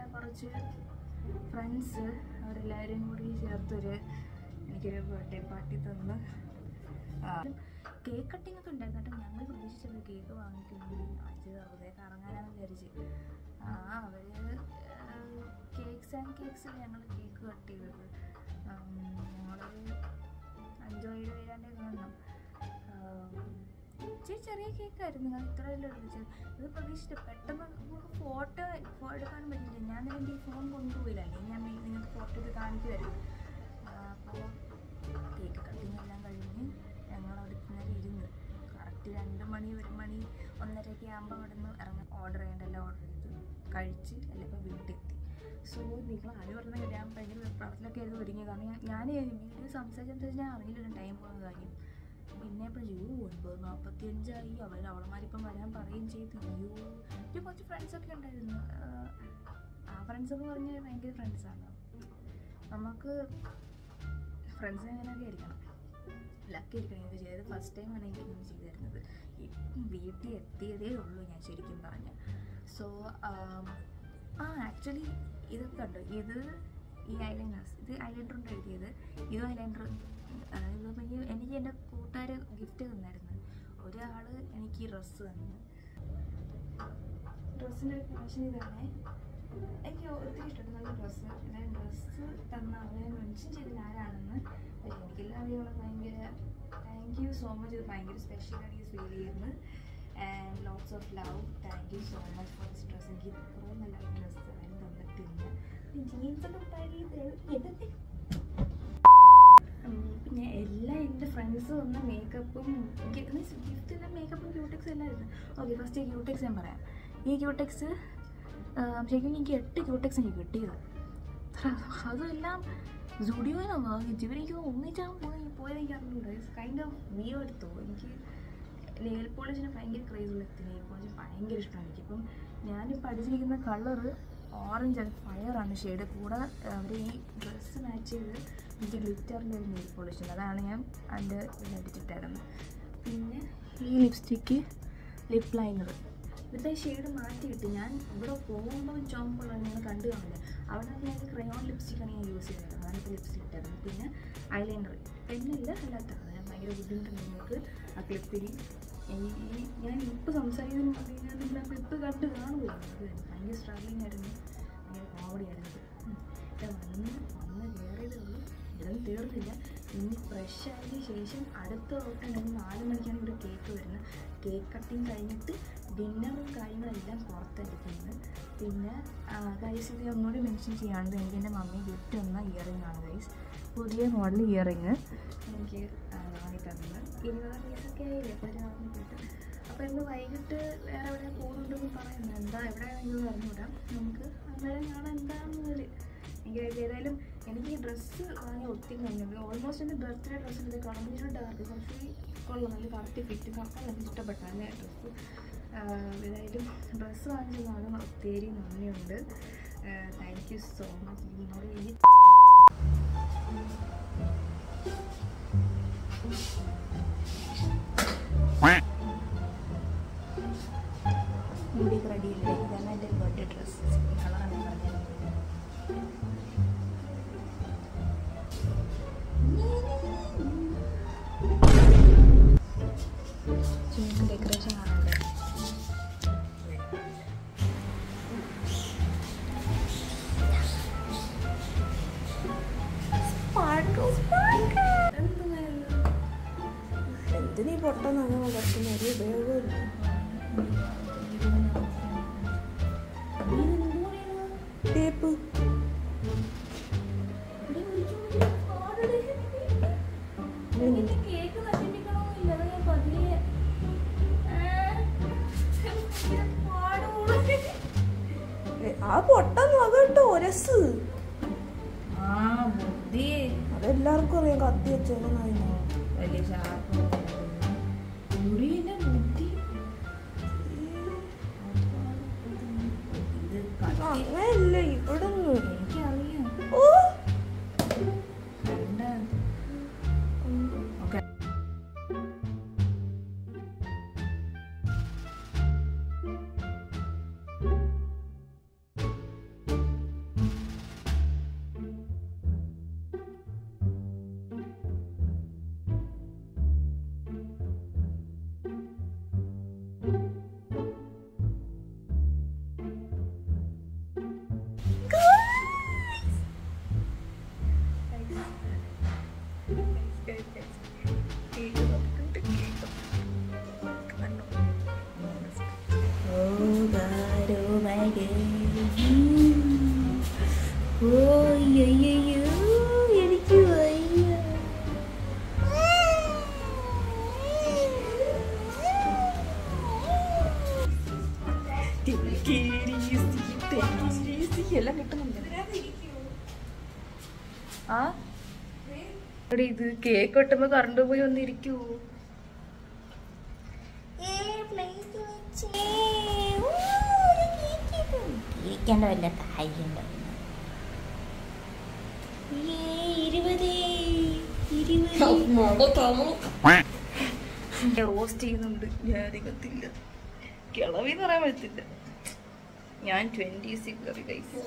കുറച്ച് ഫ്രണ്ട്സ് അവരെല്ലാവരും കൂടി ചേർത്തൊരു എനിക്കൊരു ബർത്ത്ഡേ പാർട്ടി തന്ന് കേക്ക് കട്ടിംഗ് ഒക്കെ ഉണ്ടായിരുന്നു കേട്ടോ ഞങ്ങൾ പ്രതീക്ഷിച്ചത് കേക്ക് വാങ്ങിക്കുന്നു അത് വെറുതെ കറങ്ങാനാന്ന് വിചാരിച്ച് ആ അവർ കേക്ക്സ് ആൻഡ് കേക്ക്സിൽ ഞങ്ങൾ കേക്ക് കട്ട് ചെയ്തത് ഞങ്ങളൊരു അഞ്ചോ ഏഴോ പേരാണ്ട് കാണണം ഇച്ചിരി ചെറിയ കേക്കായിരുന്നു അത് ഇത്ര വലിയ എടുത്തത് ഇത് പ്രതീക്ഷിച്ചിട്ട് പെട്ടെന്ന് നമുക്ക് ഫോട്ടോ എടുക്കാനും പറ്റില്ല ഞാൻ എൻ്റെ ഈ ഫോൺ കൊണ്ടുപോയില്ല അല്ലെങ്കിൽ ഞാൻ വി- നിങ്ങൾക്ക് ഫോട്ടോ എടുത്ത് കാണിക്കുമായിരുന്നു അപ്പോൾ കേക്ക് കട്ടിങ് എല്ലാം കഴിഞ്ഞ് ഞങ്ങൾ അവിടെ നേരം ഇരുന്ന് കറക്റ്റ് രണ്ട് മണി ഒരു മണി ഒന്നരയൊക്കെ ആകുമ്പോൾ അവിടെ നിന്ന് ഇറങ്ങാൻ ഓർഡർ ചെയ്യേണ്ടല്ലോ ഓർഡർ ചെയ്ത് കഴിച്ച് അല്ല ഇപ്പോൾ വീട്ടിലെത്തി സോ നിങ്ങൾ ആര് പറഞ്ഞാൽ ഞാൻ ഭയങ്കര വെപ്രാളത്തിലൊക്കെ ആയിരുന്നു ഒരുങ്ങി കാരണം ഞാൻ- ഞാൻ വീഡിയോ സംസാരിച്ചെന്ന് ഞാൻ അറിഞ്ഞില്ല ടൈം പോകുന്ന കാര്യം പിന്നെ ഇപ്പോൾ അയ്യോ ഒൻപത് നാൽപ്പത്തി അഞ്ചായി അവർ അവളമാരിപ്പം വരാൻ പറയുകയും ചെയ്തു അയ്യോ പിന്നെ കുറച്ച് ഫ്രണ്ട്സൊക്കെ ഉണ്ടായിരുന്നു ആഹ് ആ ഫ്രണ്ട്സ് എന്ന് പറഞ്ഞാൽ ഭയങ്കര ഫ്രണ്ട്സാണ് നമുക്ക് ഫ്രണ്ട്സ് അങ്ങനെയൊക്കെ ആയിരിക്കണം ലക്കി ഇരിക്കണം ഇത് ചെയ്തത് ഫസ്റ്റ് ടൈം ആണ് എനിക്ക് ഇങ്ങനെ ചെയ്തു തരുന്നത് ഇപ്പം വീട്ടിൽ എത്തിയതേ ഉള്ളൂ ഞാൻ ശരിക്കും പറഞ്ഞ സോ ആ ആക്ച്വലി ഇതൊക്കെ കണ്ടു ഇത് ഈ ഐലൈനേഴ്സ് ഇത് ഐലൈനർ കൊണ്ട് എഴുതിയത് ഇത് ഐലൈനർ ഇതിപ്പോൾ ഈ എനിക്ക് എൻ്റെ കൂട്ടുകാർ ഗിഫ്റ്റ് തന്നായിരുന്നു ഒരാൾ എനിക്ക് ഡ്രസ്സ് തന്നു ഡ്രസ്സിൻ്റെ കളക്ഷൻ ഇതാണ് എനിക്ക് ഒത്തിരി ഇഷ്ടപ്പെട്ടു നല്ല ഡ്രസ്സ് ഞാൻ ഡ്രസ്സ് തന്ന അവനെ മെൻഷൻ ചെയ്തില്ല ആരാണെന്ന് പക്ഷേ എനിക്കെല്ലാം അറിയാം ഭയങ്കര താങ്ക് യു സോ മച്ച് ഇത് ഭയങ്കര സ്പെഷ്യലായിട്ട് എനിക്ക് ഫീൽ ചെയ്യുന്നു and lots of love thank you so much for this dress എനിക്ക് ഇത്രയും നല്ല ഡ്രസ്സ് ആരും തന്നിട്ടില്ല ജീൻസൊക്കെ പഴയ ഇതൊക്കെ ഉം, പിന്നെ എല്ലാ എൻ്റെ ഫ്രണ്ട്സ് വന്ന മേക്കപ്പും ഗിഫ്റ്റ് എല്ലാം മേക്കപ്പും ക്യൂടെക്സ് എല്ലാം ആയിരുന്നു ഓക്കെ ഫസ്റ്റ് ഈ ക്യൂടെക്സ് ഞാൻ പറയാം ഈ ക്യൂടെക്സ് ശരിക്കും എനിക്ക് എട്ട് ക്യൂടെക്സ് എനിക്ക് കിട്ടിയത് അതെല്ലാം സുഡിയോയിലാണ് വാങ്ങിച്ചു ഇവരെനിക്ക് ഒന്നിച്ചാൽ പോയി പോയത് എനിക്ക് അറിഞ്ഞൂടാ കൈൻഡ് ഓഫ് വിയോ എടുത്തോ എനിക്ക് നെയിൽ പോളിഷിന് ഭയങ്കര ക്രേസുള്ള നെയിൽ പോളിഷ് ഭയങ്കര ഇഷ്ടമാണ് എനിക്ക് ഇപ്പം ഞാൻ പഠിച്ചിരിക്കുന്ന കളറ് ഓറഞ്ച് ആണ് ഫയറാണ് ഷെയ്ഡ് കൂടെ അവർ ഈ ഡ്രസ്സ് മാച്ച് ചെയ്ത് എനിക്ക് ഗ്ലിറ്ററിൻ്റെ ഒരു നെയിൽ പോളിഷ് ഉണ്ട് അതാണ് ഞാൻ അതിൻ്റെ ഇതിനടിച്ചിട്ടായിരുന്നു പിന്നെ ഈ ലിപ്സ്റ്റിക്ക് ലിപ് ലൈനർ ഇതിൻ്റെ ഷെയ്ഡ് മാറ്റി കിട്ടി ഞാൻ ഇവിടെ പോകുമ്പോൾ ചോമ്പുള്ള നിങ്ങൾ കണ്ടു കാണില്ല അവിടെ ഞാൻ ക്രയോൺ ലിപ്സ്റ്റിക്കാണ് ഞാൻ യൂസ് ചെയ്തത് അതാണ് ഇപ്പോൾ ലിപ്സ്റ്റിക് ഇട്ടായിരുന്നു പിന്നെ ഐലൈനർ പെണ്ണില്ല അല്ലാത്തത് ഞാൻ ഭയങ്കര ബുദ്ധിമുട്ടുണ്ട് നിങ്ങൾക്ക് ആ ക്ലിപ്പിൽ ഈ ഈ- ഞാൻ ഇപ്പോൾ സംസാരിക്കുന്നതിന് മുമ്പ് ഞാൻ നിങ്ങൾ ആ ക്ലിപ്പ് കണ്ട് കാണുമല്ലോ അത് ഭയങ്കര സ്ട്രഗ്ലിംഗ് ആയിരുന്നു ഭയങ്കര കോമഡി ആയിരുന്നു ഉം. ഇത് വന്ന് വന്ന് കയറിയതേ ഉള്ളൂ ഇതൊന്നും തീർന്നില്ല ഇനി ഫ്രഷ് ആയതിനു ശേഷം അടുത്ത തൊട്ടുണ്ടെങ്കിൽ നാല് മണിക്കാണ് ഇവിടെ കേക്ക് വരുന്നത് കേക്ക് കട്ടിങ് കഴിഞ്ഞിട്ട് ഡിന്നറും കാര്യങ്ങളെല്ലാം പുറത്തായിരിക്കുന്നത് പിന്നെ ഗൈസ് ഇത് ഒന്നുകൂടി മെൻഷൻ ചെയ്യാണ്ട് എനിക്ക് എൻ്റെ മമ്മി ഗിഫ്റ്റ് തന്ന ഇയറിംഗ് ആണ് ഗൈസ് പുതിയ മോഡൽ ഇയറിങ് എനിക്ക് ആ, വാങ്ങി തന്നത് ഇരുപതാം വയസ്സൊക്കെ ആയില്ലേ അപ്പോൾ ഒരു വാങ്ങി കിട്ടും അപ്പോൾ ഇന്ന് വൈകിട്ട് വേറെ എവിടെ പോകുന്നുണ്ടെന്ന് പറയുന്നു എന്താ എവിടെയാണെങ്കിലും പറഞ്ഞുവിടാം നമുക്ക് അന്നേരം കാണാൻ എന്താണെന്നൊരു എനിക്ക് ഏതായാലും എനിക്ക് ഈ ഡ്രസ്സ് വാങ്ങി ഒത്തിരി നല്ലത് ഓൾമോസ്റ്റ് എൻ്റെ ബർത്ത്ഡേ ഡ്രസ്സ് ഇത് കാണുമ്പോൾ ഇച്ചിരി ഡാർക്ക് കുറച്ച് കൊള്ളാം നല്ല കറക്റ്റ് ഫിറ്റ് കറക്റ്റ് എനിക്ക് ഇഷ്ടപ്പെട്ടാണ് ഡ്രസ്സ് ഏതായാലും ഡ്രസ്സ് വാങ്ങിച്ചതാണ് ഒത്തിരി നന്ദിയുണ്ട് താങ്ക് യു സോ മച്ച് നിങ്ങളുടെ ഈ മുടി റെഡിയില്ല ഇതാണ് എൻ്റെ ബർത്ത്ഡേ ഡ്രസ്സ് കളറാണ് പറഞ്ഞത് ഡെക്കറേഷൻ കാണാണ്ട് എന്തിനീ പൊട്ടെന്ന് അങ്ങനെ കിടക്കുന്ന ഒരു ഉപയോഗമില്ല ടേപ്പ് കേക്ക് നശിപ്പിക്കണമെന്നില്ല അത് ഞാൻ പതിയെ പാടുള്ളൂ ഏ, ആ പൊട്ടെന്ന് കേട്ടോ ഒരസ് ആ ബുദ്ധി അതെല്ലാവർക്കും അറിയാം കത്തി വെച്ചേക്കുന്നതിന് വലിയ ഷാർപ്പ് മുടിയിലെ ബുദ്ധി ഇത് കത്തി അങ്ങനെയല്ല ഇവിടുന്ന് എനിക്കറിയാം ഓ കണ്ട ഓക്കെ ഓ അയ്യയ്യോ എനിക്ക് വയ്യ എല്ലാം കിട്ടുന്നുണ്ട് ആ എടി ഇത് കേക്ക് വെട്ടുമ്പോ കറണ്ട് പോയി ഒന്നിരിക്കൂ ഇരിക്കേണ്ട വല്ല കാര്യമുണ്ടോ റോസ്റ്റ് ചെയ്യുന്നുണ്ട് ഞാൻ അധികത്തില്ല കിളവിന്ന് പറയാൻ പറ്റില്ല ഞാൻ ട്വന്റി സിക്സ് കറി കൈസ്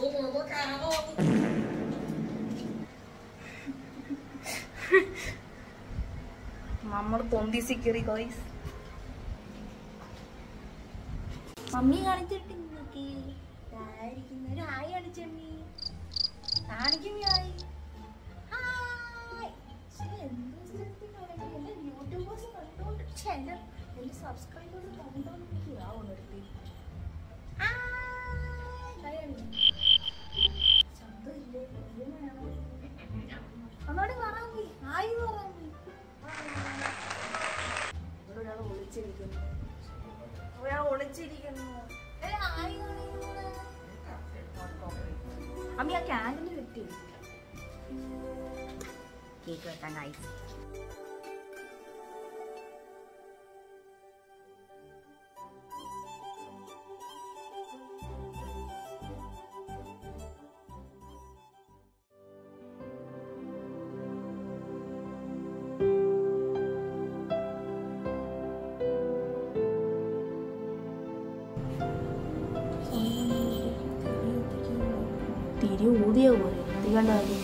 നമ്മൾ പൊന്തി സിക്കറി കൈസ് മമ്മി കാണിച്ചിട്ട് നിങ്ങൾക്ക് ആയിരിക്കുന്ന ഒരു ഹായ് കാണിച്ചമ്മി കാണിക്കും ഹായ് ഹായ് ശ്ശേ, എന്ത് സ്ഥലത്തിനാണ് എല്ലാ യൂട്യൂബേഴ്സ് കണ്ടോണ്ട് ചാനൽ എൻ്റെ സബ്സ്ക്രൈബേഴ്സ് കണ്ടോണ്ടിരിക്കുക ആ ഉണർത്തി ശബ്ദമില്ലേ ഒന്നോട് പറയാൻ പോയി ഹായ് പറയാൻ പോയി ഇവിടെ ഒരാൾ ഒളിച്ചിരിക്കുന്നു ഒരാൾ ഒളിച്ചിരിക്കുന്നു ഏ, ഹായ് പറയുന്നു. അമ്മ ആ ക്യാൻഡിൽ കിട്ടി കേക്ക് വെട്ടാൻ കായ്സ് തിരി ഊതിയ പോലെ എത്തിക്കേണ്ട കാര്യം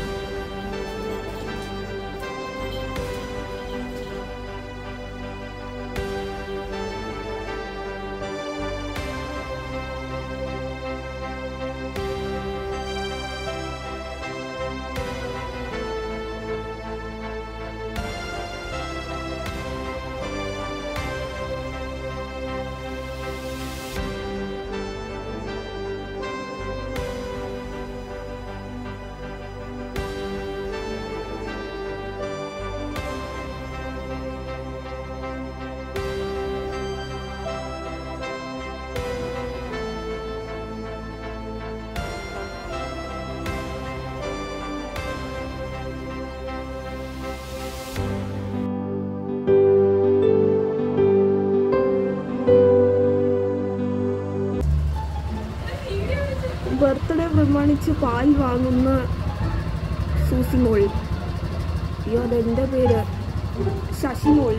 ബർത്ത്ഡേ പ്രമാണിച്ച് പാൽ വാങ്ങുന്ന സൂസിമോൾ അയ്യോ അതെന്റെ പേര് ശശിമോൾ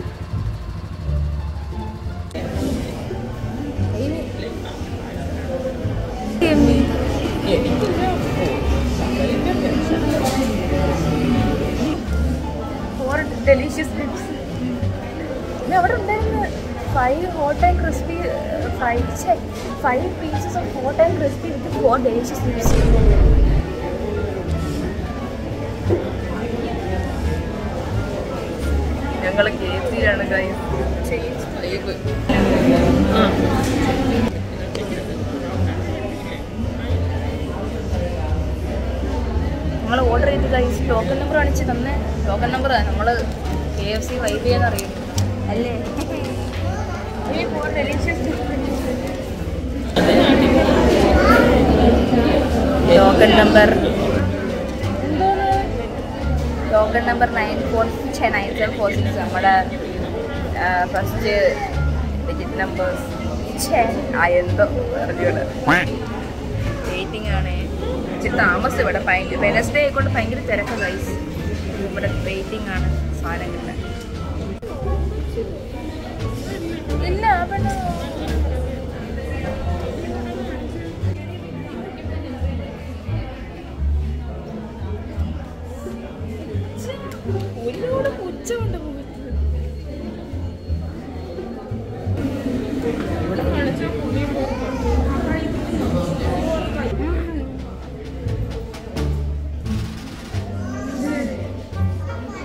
ഫോർ ഡെലീഷ്യസ് ലിപ്സ് പിന്നെ അവിടെ ഉണ്ടായിരുന്ന five hot and crispy five five pieces of hot and crispy with four delicious lips ഞങ്ങൾ കെ എഫ് സിയിലാണ് നമ്മൾ ഓർഡർ ചെയ്ത് കഴിച്ച് ടോക്കൺ നമ്പർ കാണിച്ച് തന്നെ ടോക്കൺ നമ്പർ നമ്മൾ കെ എഫ് സി വൈബ് ചെയ്യാന്ന് അറിയും അല്ലേ token number token number nine four nine seven four six നമ്മുടെ ഫസ്റ്റ് ഡിജിറ്റ് നമ്പേഴ്സ് ആ എന്തോ അറിഞ്ഞൂടെ വെയിറ്റിംഗ് ആണ് ഇച്ചിരി താമസം ഇവിടെ ഭയങ്കര വെനസ്ഡേ ആയിക്കൊണ്ട് ഭയങ്കര തിരക്ക് ഗൈസ് ഇവിടെ വെയിറ്റിംഗ് ആണ് സാധനം കിട്ടാൻ ഇല്ല പെണ്ണു ഒരുപാട് പുച്ഛമുണ്ട് മുഖത്ത്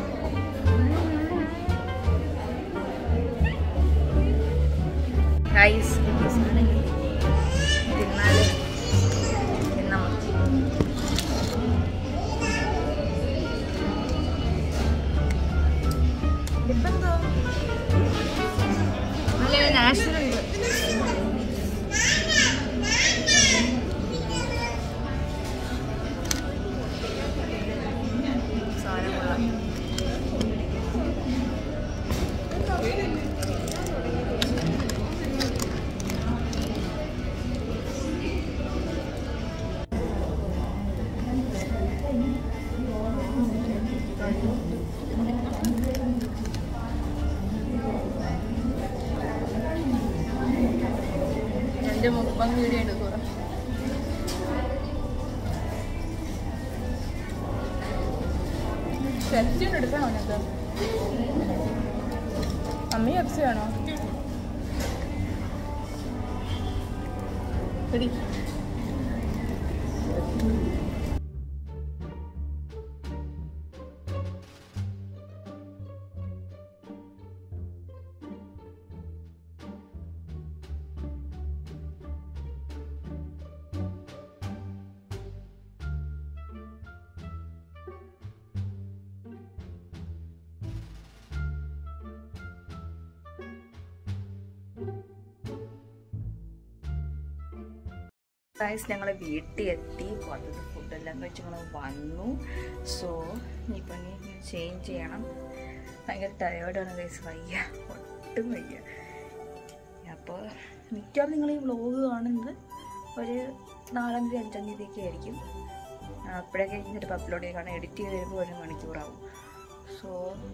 ഗൈസ് എൻ്റെ മുപ്പം വീഡിയോ എടുക്കുക പെപ്സി ഒന്ന് എടുക്കണോ നിനക്ക് അമ്മി പെപ്സി വേണോ എടി ഗൈസ് ഞങ്ങൾ വീട്ടിൽ എത്തി പുറത്തത്തെ ഫുഡെല്ലാം കഴിച്ച് ഞങ്ങൾ വന്നു സോ ഇനിയിപ്പോൾ ഇനി ചേഞ്ച് ചെയ്യണം ഭയങ്കര ടയേർഡാണ് ഗൈസ് വയ്യ ഒട്ടും വയ്യ അപ്പോൾ മിക്കവാറും നിങ്ങൾ ഈ വ്ളോഗ് കാണുന്നത് ഒരു നാലാം തീയതി അഞ്ചാം തീയതിയൊക്കെ ആയിരിക്കും അപ്പോഴൊക്കെ ചിലപ്പോൾ അപ്ലോഡ് ചെയ്ത് കാരണം എഡിറ്റ് ചെയ്ത് വരുമ്പോൾ ഒരു മണിക്കൂറാവും സോ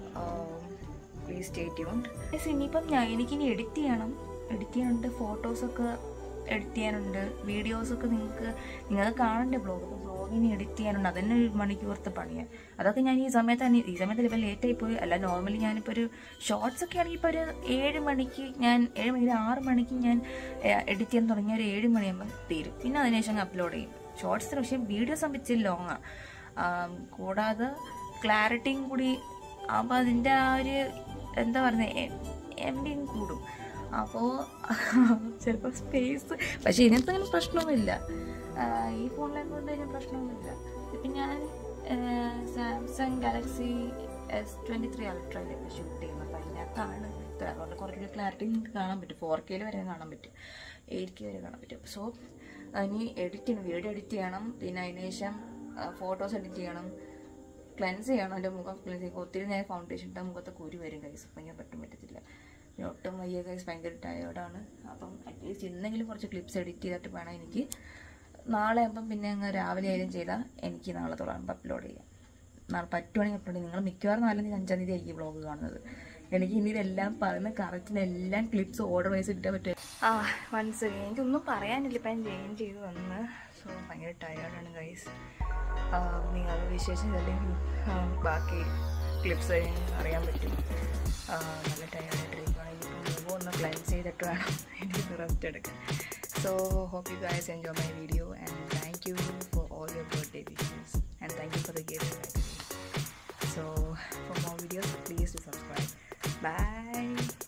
പ്ലീസ് സ്റ്റേ ട്യൂൺഡ് ഇനിയിപ്പം ഞാൻ എനിക്കിനി എഡിറ്റ് ചെയ്യണം എഡിറ്റ് ചെയ്യാനുണ്ട് ഫോട്ടോസൊക്കെ എഡിറ്റ് ചെയ്യാനുണ്ട് വീഡിയോസൊക്കെ നിങ്ങൾക്ക് നിങ്ങൾക്ക് കാണണ്ടേ ബ്ലോഗ് അപ്പോൾ ബ്ലോഗിന് എഡിറ്റ് ചെയ്യാനുണ്ട് അതന്നെ ഒരു മണിക്കൂറത്തെ പണിയാണ് അതൊക്കെ ഞാൻ ഈ സമയത്ത് തന്നെ ഈ സമയത്ത് ഇപ്പം ലേറ്റായി പോയി അല്ല നോർമലി ഞാനിപ്പോൾ ഒരു ഷോർട്സ് ഒക്കെ ആണെങ്കിൽ ഇപ്പോൾ ഒരു ഏഴ് മണിക്ക് ഞാൻ ഏഴ് മണിക്ക് ആറ് മണിക്ക് ഞാൻ എഡിറ്റ് ചെയ്യാൻ തുടങ്ങിയ ഒരു ഏഴ് മണിയാകുമ്പോൾ തീരും പിന്നെ അതിനുശേഷം അപ്ലോഡ് ചെയ്യും ഷോർട്സിന് പക്ഷേ വീഡിയോ സംബന്ധിച്ച് ലോങ്ങാണ് കൂടാതെ ക്ലാരിറ്റിയും കൂടി അപ്പോൾ അതിൻ്റെ ആ ഒരു എന്താ പറയുന്നത് എം ബിയും കൂടും അപ്പോൾ ചിലപ്പോൾ സ്പേസ് പക്ഷേ ഇതിനകത്ത് അങ്ങനെ പ്രശ്നമൊന്നുമില്ല ആ, ഈ ഫോണിലെ കൊണ്ട് കഴിഞ്ഞാൽ പ്രശ്നമൊന്നുമില്ല ഇപ്പം ഞാൻ Samsung Galaxy S twenty three അൾട്രയിലൊക്കെ ഷൂട്ട് ചെയ്യുന്നത് അപ്പോൾ അതിനകത്താണ് ഇത്ര അതുകൊണ്ട് കുറേ ക്ലാരിറ്റി നിങ്ങൾക്ക് കാണാൻ പറ്റും ഫോർ കെയിൽ വരെ കാണാൻ പറ്റും എയ്റ്റ് കെ വരെ കാണാൻ പറ്റും സോ ഇനി എഡിറ്റ് ചെയ്യണം വീഡിയോ എഡിറ്റ് ചെയ്യണം പിന്നെ അതിന് ശേഷം ഫോട്ടോസ് എഡിറ്റ് ചെയ്യണം ക്ലെൻസ് ചെയ്യണം എൻ്റെ മുഖം ക്ലെൻസ് ചെയ്യും ഒത്തിരി നേരം ഫൗണ്ടേഷൻ ഇട്ടാൽ മുഖത്തെ കുരു വരും കൈസ് അപ്പം ഞാൻ പറ്റും പറ്റത്തില്ല പിന്നെ ഒട്ടും വയ്യ കൈസ് ഭയങ്കര ടയേർഡാണ് അപ്പം അറ്റ്ലീസ്റ്റ് ഇന്നെങ്കിലും കുറച്ച് ക്ലിപ്സ് എഡിറ്റ് ചെയ്തിട്ട് വേണം എനിക്ക് നാളെ ആകുമ്പം പിന്നെ അങ്ങ് രാവിലെ ആയാലും ചെയ്താൽ എനിക്ക് നാളെ തുടങ്ങുമ്പോൾ അപ്ലോഡ് ചെയ്യാം നാളെ പറ്റുവാണെങ്കിൽ അപ്ലോഡ് ചെയ്യും നിങ്ങൾ മിക്കവാറും നാലാം തീയതി അഞ്ചാം തീയതി ആയിരിക്കും വ്ളോഗ് കാണുന്നത് എനിക്ക് ഇനി ഇതെല്ലാം പറയുന്ന കറക്റ്റിന് എല്ലാം ക്ലിപ്സ് ഓർഡർ വൈസ് ഇട്ടാൽ പറ്റും ആ വൺസ് എനിക്കൊന്നും പറയാനില്ല ഇപ്പം ഞാൻ ചേഞ്ച് ചെയ്ത് വന്ന് സോ ഭയങ്കര ടയേർഡാണ് ഗൈസ് നിങ്ങൾ വിശേഷം അല്ലെങ്കിൽ ബാക്കി ക്ലിപ്സ് അറിയാൻ പറ്റും ആ, നല്ല ടയേർഡായിട്ടിരിക്കുകയാണ് ഇനിയിപ്പോൾ ഒന്ന് ക്ലൻസ് ചെയ്തിട്ട് വേണം എനിക്ക് റെസ്റ്റ് എടുക്കാൻ so hope you guys enjoy my video and thank you for all your birthday wishes and thank you for the gift so for more videos please do subscribe bye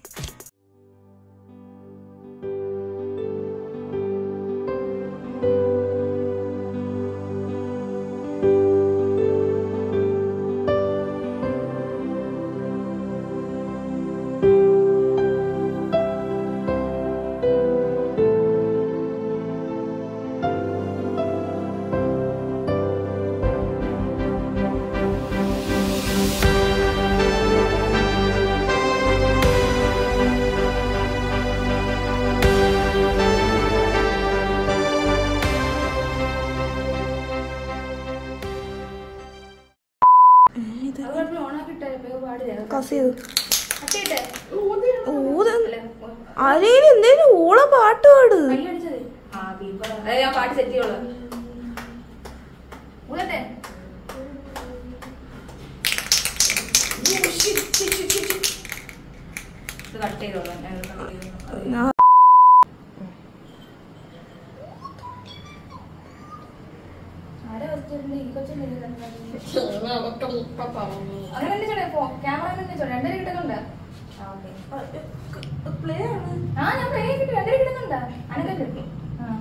കസ് ചെയ്ത് ഊത് ആരേലും എന്തേലും ഓള പാട്ട് പാട് ഞാൻ പാട്ട് സെറ്റ് ചെയ്യോളൂ ഊതട്ടെ ഇത് കട്ട് ചെയ്തോളാം ഞാൻ ഇത് cut ചെയ്തോളാം. ഞാൻ ആരാ first വരുന്നത്? ഈ കൊച്ചല്ലേ ഇത് കണ്ടത്? അങ്ങനെ തന്നെ ചോടെ ക്യാമറ തന്നെ ചോടെ രണ്ടര കിട്ടുന്നുണ്ട് പ്ലേ ആണ് ആ ഞാൻ പ്ലേ കിട്ടും രണ്ടര കിട്ടുന്നുണ്ട് അനക്കല്ലേ ആ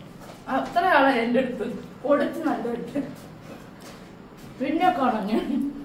അത്ര ആളാ എൻ്റെ അടുത്ത് കൊടുത്ത് നല്ല പിന്നെ കാണാം ഞാൻ